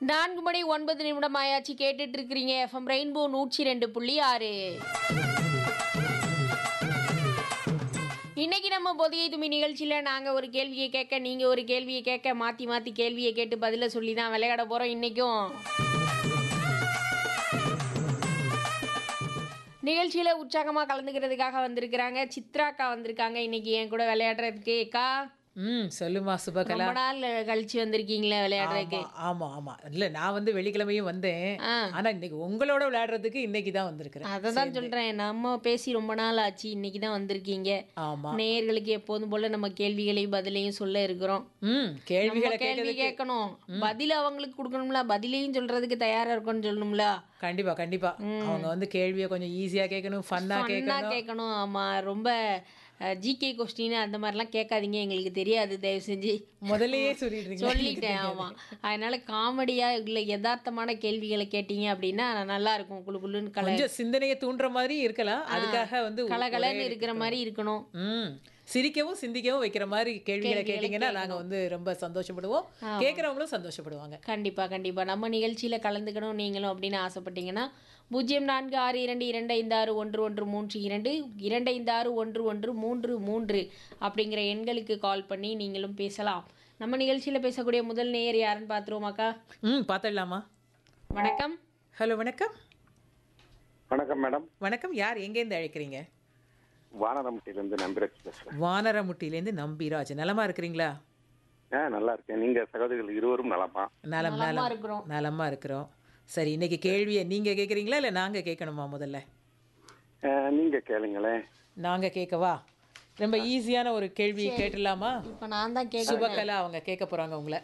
நான்கு மணி ஒன்பது நிமிடம் ஆயாச்சு கேட்டுட்டு இருக்கிறீங்க எஃப்எம் ரெயின்போ நூற்றி ரெண்டு புள்ளி ஆறு இன்னைக்கு நம்ம பொதிகை துமி நிகழ்ச்சியில் நாங்கள் ஒரு கேள்வியை கேட்க நீங்கள் ஒரு கேள்வியை கேட்க மாற்றி மாற்றி கேள்வியை கேட்டு பதிலை சொல்லி தான் விளையாட போகிறோம் இன்றைக்கும் நிகழ்ச்சியில் உற்சாகமாக கலந்துக்கிறதுக்காக வந்திருக்கிறாங்க சித்ராக்கா வந்திருக்காங்க இன்னைக்கு என் கூட விளையாடுறதுக்கு அக்கா ம் சொல்லுமா சுபகலா ரொம்ப நாள் கழிச்சு வந்திருக்கீங்களே விளையாடுறதுக்கு ஆமா, ஆமா ஆமா இல்ல நான் வந்து வெள்ளிக்கிழமையும் வந்தேன் ஆ. ஆனா இன்னைக்கு உங்களோட விளையாடுறதுக்கு இன்னைக்கு தான் வந்திருக்கிறேன் அதை தான் சொல்கிறேன் நம்ம பேசி ரொம்ப நாள் ஆச்சு இன்னைக்கு தான் வந்திருக்கீங்க ஆமா நேயர்களுக்கு எப்போதும் போல நம்ம கேள்விகளையும் பதிலையும் சொல்ல இருக்கிறோம் ம் கேள்விகளை நம்ம கேள்வி கேட்கறதுக்கு கேட்கணும் பதில் அவங்களுக்கு கொடுக்கணும்ல பதிலையும் சொல்றதுக்கு தயாரா இருக்கணும்னு சொல்லணும்ல கண்டிப்பா கண்டிப்பா அவங்க வந்து கேள்வியை கொஞ்சம் ஈஸியா கேட்கணும் ஃபன்னா ஃபன்னா கேட்கணும் கேட்கணும் ஆமா ரொம்ப ஜிகே கொஸ்டின் அந்த மாதிரிலாம் கேட்காதீங்க எங்களுக்கு தெரியாது தயவு செஞ்சு முதல்லயே சொல்லிடுறீங்க சொல்லிட்டேன் ஆமா அதனால காமெடியா இல்ல யதார்த்தமான கேள்விகளை கேட்டீங்க அப்படின்னா நல்லா இருக்கும் குளு குளுன்னு கல கொஞ்சம் சிந்தனையை தூண்டுற மாதிரி இருக்கலாம் அதுக்காக வந்து ஒ- கலகலன்னு இருக்கிற மாதிரி இருக்கணும் ம் சிரிக்கவும் சிந்திக்கவும் வைக்கிற மாதிரி கேள்விகளை கேட்டீங்கன்னா நாங்க வந்து ரொம்ப சந்தோஷப்படுவோம் கேட்கறவங்களும் சந்தோஷப்படுவாங்க கண்டிப்பா கண்டிப்பா நம்ம நிகழ்ச்சியில கலந்துக்கணும் நீங்களும் அப்படின்னு ஆசைப்பட்டீங்கன்னா பூஜ்ஜியம் நான்கு ஆறு இரண்டு இரண்டு ஐந்து ஆறு ஒன்று ஒன்று மூன்று இரண்டு இரண்டு ஐந்து ஆறு ஒன்று ஒன்று மூன்று மூன்று அப்படிங்கிற எண்களுக்கு கால் பண்ணி நீங்களும் பேசலாம் நம்ம நிகழ்ச்சியில பேசக்கூடிய முதல் நேயர் யாருன்னு பார்த்துருவோமாக்கா ம் பார்த்துடலாமா வணக்கம் ஹலோ வணக்கம் வணக்கம் மேடம் வணக்கம் யார் எங்கேருந்து அழைக்கிறீங்க வானரம்பட்டியிலேருந்து நம்பிராஜ் பேசுகிறேன் வானரமுட்டிலேருந்து நம்பிராஜ் நலமா இருக்கிறீங்களா ஆ நல்லா இருக்கேன் நீங்க சகோதரிகள் இருவரும் நலமா நலம் நலமா நலம் இருக்கிறோம். நலமா இருக்கிறோம் சரி இன்னைக்கு கேள்வியை நீங்க கேட்குறீங்களா இல்லை நாங்க கேட்கணுமா முதல்ல ஆ, நீங்க கேளுங்களேன் நாங்க கேட்கவா ரொம்ப ஈஸியான ஒரு கேள்வி கேட்டுடலாமா இப்போ நான் தான் கேட்க சுபகலா அவங்க கேட்க போறாங்க உங்களை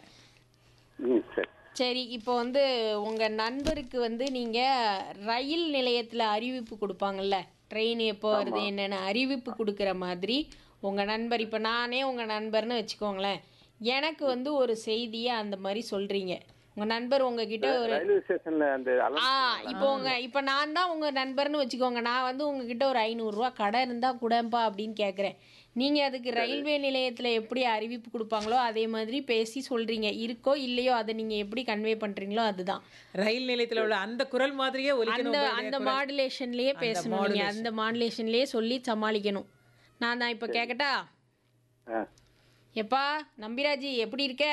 ம் சரி சரி இப்போ வந்து உங்க நண்பருக்கு வந்து நீங்க ரயில் நிலையத்துல அறிவிப்பு கொடுப்பாங்கல்ல ட்ரெயின் எப்போ வருது என்னென்ன அறிவிப்பு கொடுக்குற மாதிரி உங்க நண்பர் இப்போ நானே உங்க நண்பர்னு வச்சுக்கோங்களேன் எனக்கு வந்து ஒரு செய்தியை அந்த மாதிரி சொல்றீங்க உங்க நண்பர் உங்ககிட்ட ஒரு ரயில்வே ஸ்டேஷன்ல அந்த அல ஆ இப்போ உங்க இப்போ நான் தான் உங்க நண்பர்னு வச்சுக்கோங்க நான் வந்து உங்ககிட்ட ஒரு ஐநூறுரூவா கடை இருந்தா கூடப்பா அப்படின்னு கேட்குறேன் நீங்க அதுக்கு ரயில்வே நிலையத்துல எப்படி அறிவிப்பு கொடுப்பாங்களோ அதே மாதிரி பேசி சொல்றீங்க இருக்கோ இல்லையோ அதை நீங்க எப்படி கன்வே பண்றீங்களோ அதுதான் ரயில் நிலையத்துல உள்ள அந்த குரல் மாதிரியே அந்த ஒலிக்கணும் அந்த மாடுலேஷன்லயே பேசணும் நீங்க அந்த மாடுலேஷன்லயே சொல்லி சமாளிக்கணும் நான் தான் இப்போ கேட்கட்டா ஆ. எப்பா நம்பிராஜி எப்படி இருக்க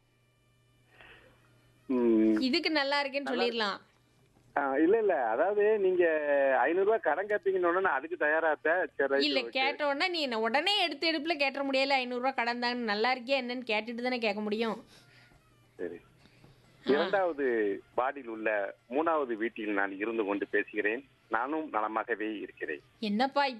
ம், இதுக்கு நல்லா இருக்கேன்னு சொல்லிடலாம் ஆ, இல்ல இல்ல அதாவது நீங்க ஐநூறு ரூபாய் கடன் கேட்பீங்கன்னு உடனே நான் அதுக்கு தயாரா இருப்பேன் சரி ரைட் இல்ல கேட்ட உடனே நீ என்ன உடனே எடுத்து எடுப்புல கேட்ட முடியல ஐநூறுரூவா கடன் தாங்க நல்லா இருக்கியா என்னன்னு கேட்டுட்டு தானே கேட்க முடியும் சரி இரண்டாவது வார்டில் உள்ள மூணாவது வீட்டில் நான் இருந்து கொண்டு பேசுகிறேன் நானும் நலமாகவே இருக்கிறேன் என்னப்பா